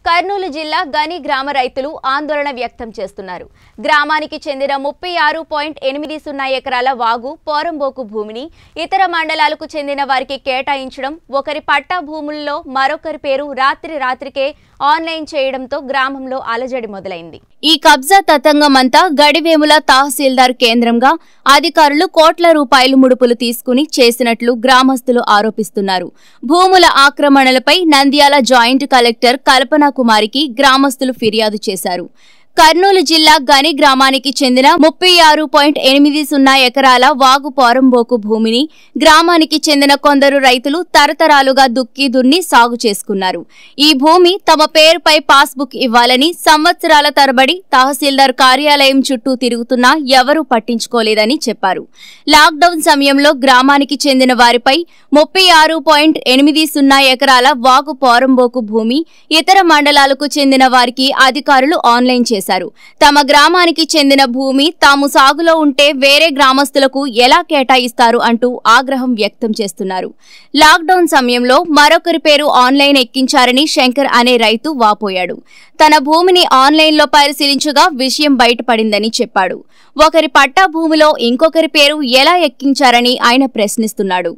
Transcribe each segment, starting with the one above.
కర్నూలు జిల్లా గని గ్రామ రైతులు ఆందోళన వ్యక్తం చేస్తున్నారు గ్రామానికి చెందిన ముప్పై ఆరు పాయింట్ ఎనిమిది సున్నా ఎకరాల వాగు పోరంబోకు భూమిని ఇతర మండలాలకు చెందిన వారికి కేటాయించడం ఒకరి పట్టా భూముల్లో మరొకరి పేరు రాత్రి రాత్రికే ఆన్లైన్ చేయడంతో గ్రామంలో అలజడి మొదలైంది ఈ కబ్జా తతంగమంతా గడివేముల తహసీల్దార్ కేంద్రంగా అధికారులు కోట్ల రూపాయలు ముడుపులు తీసుకుని చేసినట్లు గ్రామస్తులు ఆరోపిస్తున్నారు భూముల ఆక్రమణలపై నంద్యాల జాయింట్ కలెక్టర్ కల్పనా కుమారికి గ్రామస్తులు ఫిర్యాదు చేశారు కర్నూలు జిల్లా గని గ్రామానికి చెందిన ముప్పై ఆరు పాయింట్ ఎనిమిది సున్నా ఎకరాల వాగు పోరంబోకు భూమిని గ్రామానికి చెందిన కొందరు రైతులు తరతరాలుగా దుక్కి దున్ని సాగు చేసుకున్నారు ఈ భూమి తమ పేరుపై పాస్బుక్ ఇవ్వాలని సంవత్సరాల తరబడి తహసీల్దార్ కార్యాలయం చుట్టూ తిరుగుతున్నా ఎవరూ పట్టించుకోలేదని చెప్పారు లాక్డౌన్ సమయంలో గ్రామానికి చెందిన వారిపై ముప్పై ఆరు పాయింట్ ఎనిమిది సున్నా ఎకరాల వాగు పోరంబోకు భూమి ఇతర మండలాలకు చెందిన వారికి అధికారులు ఆన్లైన్ చేశారు తమ గ్రామానికి చెందిన భూమి తాము సాగులో ఉంటే వేరే గ్రామస్తులకు ఎలా కేటాయిస్తారు అంటూ ఆగ్రహం వ్యక్తం చేస్తున్నారు లాక్డౌన్ సమయంలో మరొకరి పేరు ఆన్లైన్ ఎక్కించారని శంకర్ అనే రైతు వాపోయాడు తన భూమిని ఆన్లైన్లో పరిశీలించగా విషయం బయటపడిందని చెప్పాడు ఒకరి పట్టా భూమిలో ఇంకొకరి పేరు ఎలా ఎక్కించారని ఆయన ప్రశ్నిస్తున్నాడు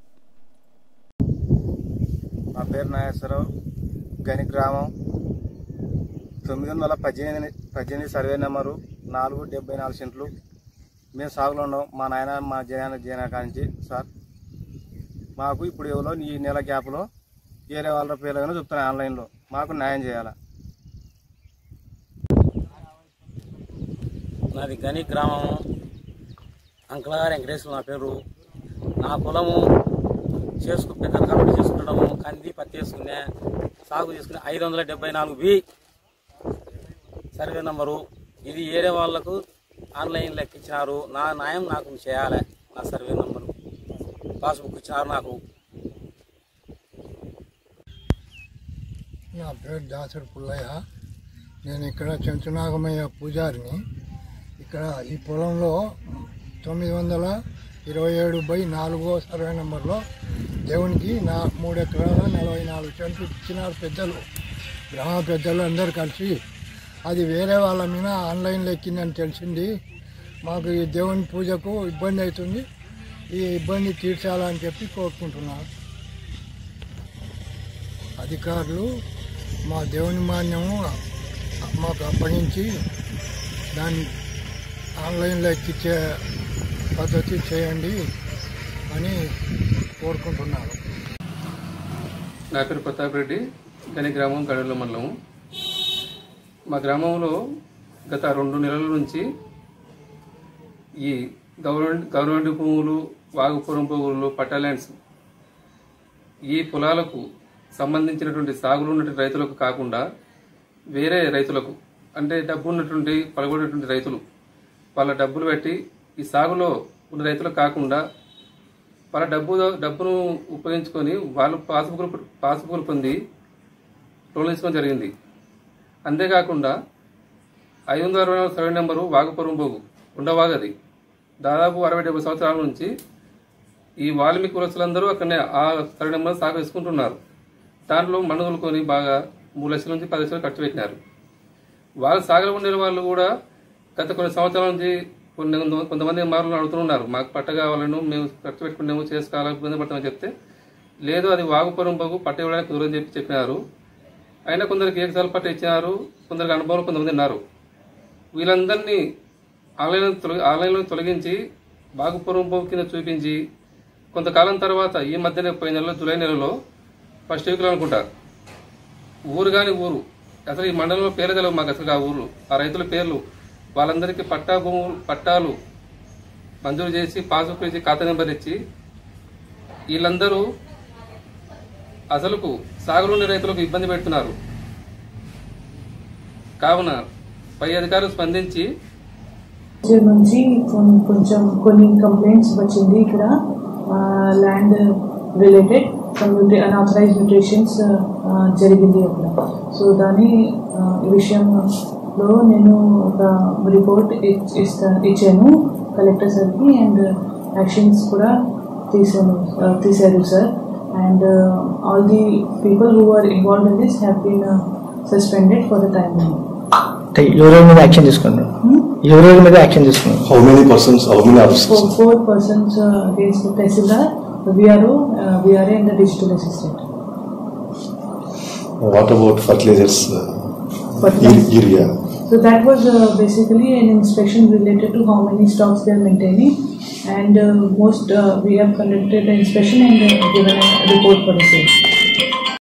నా పేరు నాగేశ్వరరావు గని గ్రామం తొమ్మిది వందల పద్దెనిమిది పద్దెనిమిది సర్వే నెంబరు నాలుగు డెబ్బై నాలుగు సెంట్లు మేము సాగులో ఉన్నాం మా నాయన మా జయన జయన కానించి సార్ మాకు ఇప్పుడు ఎవరో ఈ నెల గ్యాప్లో వేరే వాళ్ళ పేర్లు చెప్తున్నాయి ఆన్లైన్లో మాకు న్యాయం చేయాలి నాది గని గ్రామం అంకలగారి వెంకటేశ్వర నా పేరు నా పొలము చేసుకు పెద్ద కమిటీ చేసుకుంటడము కంది పత్తి వేసుకునే సాగు చేసుకునే ఐదు వందల డెబ్బై నాలుగు బి సర్వే నంబరు ఇది ఏరే వాళ్లకు ఆన్లైన్లో ఎక్కించినారు నా న్యాయం నాకు చేయాలి నా సర్వే నంబరు పాస్బుక్ ఇచ్చినారు నాకు నా పేరు దాసరి పుల్లయ్య నేను ఇక్కడ చెంచునాగమయ్య పూజారిని ఇక్కడ ఈ పొలంలో తొమ్మిది వందల ఇరవై ఏడు బై నాలుగో సర్వే నెంబర్లో దేవునికి నా మూడు ఎకరాల నలభై నాలుగు సెంట్లు ఇచ్చినారు పెద్దలు గ్రామ పెద్దలు అందరు కలిసి అది వేరే వాళ్ళ మీద ఆన్లైన్లో ఎక్కిందని తెలిసింది మాకు ఈ దేవుని పూజకు ఇబ్బంది అవుతుంది ఈ ఇబ్బంది తీర్చాలని చెప్పి కోరుకుంటున్నాను అధికారులు మా దేవుని మాన్యము మాకు అప్పగించి దాన్ని ఆన్లైన్లో ఎక్కించే పద్ధతి చేయండి అని కోరుకుంటున్నాను నా పేరు ప్రతాప్ రెడ్డి గని గ్రామం గడల మండలం మా గ్రామంలో గత రెండు నెలల నుంచి ఈ గవర్నమెంట్ గవర్నమెంట్ భూములు వాగుపురం భూములు పట్టా ల్యాండ్స్ ఈ పొలాలకు సంబంధించినటువంటి సాగులు ఉన్నటువంటి రైతులకు కాకుండా వేరే రైతులకు అంటే డబ్బు ఉన్నటువంటి పలగొన్నటువంటి రైతులు వాళ్ళ డబ్బులు పెట్టి ఈ సాగులో ఉన్న రైతులకు కాకుండా వాళ్ళ డబ్బు డబ్బును ఉపయోగించుకొని వాళ్ళు పాస్బుక్లు పాస్బుక్లు పొంది లోన్ తీసుకోవడం జరిగింది అంతేకాకుండా ఐదు వందల అరవై నాలుగు సర్వే నెంబరు వాగపురం పోగు ఉండవాగది దాదాపు అరవై డెబ్బై సంవత్సరాల నుంచి ఈ వాల్మీకి కులస్తులందరూ అక్కడనే ఆ సర్వే నెంబర్ సాగు వేసుకుంటున్నారు దాంట్లో మనుగోలు కొని బాగా మూడు లక్షల నుంచి పది లక్షలు ఖర్చు పెట్టినారు వాళ్ళు సాగలు ఉండే వాళ్ళు కూడా గత కొన్ని సంవత్సరాల నుంచి కొన్ని కొంతమంది మార్లు అడుగుతున్నారు మాకు పట్ట కావాలను మేము ఖర్చు పెట్టుకున్నాము చేసుకోవాలి ఇబ్బంది పడతామని చెప్తే లేదు అది వాగుపురం బాగు పట్ట ఇవ్వడానికి కుదరని చెప్పి చెప్పినారు అయినా కొందరికి ఏకసార్లు పట్ట ఇచ్చినారు కొందరికి అనుభవం కొంతమంది ఉన్నారు వీళ్ళందరినీ ఆన్లైన్లో తొలగి ఆన్లైన్లో తొలగించి బాగుపురం బాగు కింద చూపించి కొంతకాలం తర్వాత ఈ మధ్యనే పోయిన నెలలో జూలై నెలలో ఫస్ట్ వీక్లో అనుకుంటారు ఊరు కాని ఊరు అసలు ఈ మండలంలో పేర్లు తెలియవు మాకు అసలు ఆ ఊర్లు ఆ రైతుల పేర్లు వాళ్ళందరికీ పట్టా భూములు పట్టాలు మంజూరు చేసి పాస్బుక్ ఇచ్చి ఖాతా నెంబర్ ఇచ్చి వీళ్ళందరూ అసలుకు సాగులోని రైతులకు ఇబ్బంది పెడుతున్నారు కావున పై అధికారులు స్పందించి విషయం నుంచి కొన్- కొంచెం కొన్ని కంప్లైంట్స్ వచ్చింది ఇక్కడ land related community unauthorise mutations జరిగింది అక్కడ సో దాని ఆ, ఈ విషయంలో నేను ఒక రిపోర్ట్ ఇస్తా ఇచ్చాను కలెక్టర్ సార్కి అండ్ యాక్షన్స్ కూడా తీసాను ఆ, తీశారు sir and all the people who are involve in this have been suspended for the time being. అంటే ఎవరెవరి మీద యాక్షన్ తీసుకున్నారు ఎవరెవరి మీద యాక్షన్ తీసుకున్నారు How many persons, how many officers? For four persons uh, against the Tehsildar, the VRO, uh, VRA and the digital assistant. What about fertilizers uh, Fertilizer. u- urea? So that was uh, basically an inspection related to how many stocks they are maintaining and uh, most uh, we have conducted the inspection and uh, given a report for the same.